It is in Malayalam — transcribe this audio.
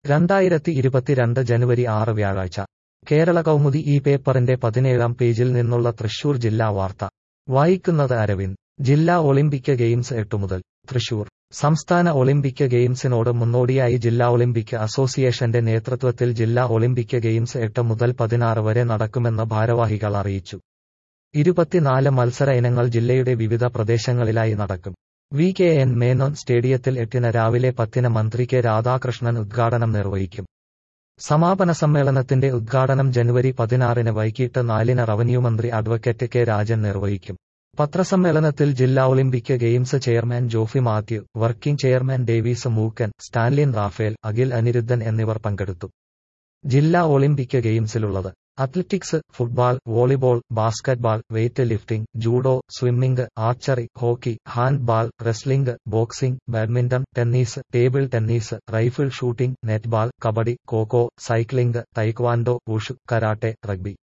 രണ്ടായിരത്തി ഇരുപത്തിരണ്ട് ജനുവരി ആറ് വ്യാഴാഴ്ച കേരള കൗമുദി ഈ പേപ്പറിന്റെ പതിനേഴാം പേജിൽ നിന്നുള്ള തൃശൂർ ജില്ലാ വാർത്ത വായിക്കുന്നത് അരവിന്ദ് ജില്ലാ ഒളിമ്പിക് ഗെയിംസ് എട്ടു മുതൽ തൃശൂർ സംസ്ഥാന ഒളിമ്പിക് ഗെയിംസിനോട് മുന്നോടിയായി ജില്ലാ ഒളിമ്പിക് അസോസിയേഷന്റെ നേതൃത്വത്തിൽ ജില്ലാ ഒളിമ്പിക് ഗെയിംസ് എട്ട് മുതൽ പതിനാറ് വരെ നടക്കുമെന്ന് ഭാരവാഹികൾ അറിയിച്ചു ഇരുപത്തിനാല് മത്സര ഇനങ്ങൾ ജില്ലയുടെ വിവിധ പ്രദേശങ്ങളിലായി നടക്കും വി കെ എൻ മേനോൻ സ്റ്റേഡിയത്തിൽ എട്ടിന് രാവിലെ പത്തിന് മന്ത്രി കെ രാധാകൃഷ്ണൻ ഉദ്ഘാടനം നിർവഹിക്കും സമാപന സമ്മേളനത്തിന്റെ ഉദ്ഘാടനം ജനുവരി പതിനാറിന് വൈകിട്ട് നാലിന് റവന്യൂ മന്ത്രി അഡ്വക്കേറ്റ് കെ രാജൻ നിർവഹിക്കും പത്രസമ്മേളനത്തിൽ ജില്ലാ Olympic games chairman Jophy Mathew working chairman Davis Mookkan Stanlin Raphael Akhil Anirudhan എന്നിവർ പങ്കെടുത്തു ജില്ലാ ഒളിമ്പിക് ഗെയിംസിലുള്ളത് athletics football volleyball basketball weight lifting judo swimming archery hockey handball wrestling boxing badminton tennis table tennis rifle shooting netball kabaddi kho kho cycling taekwondo wushu karate rugby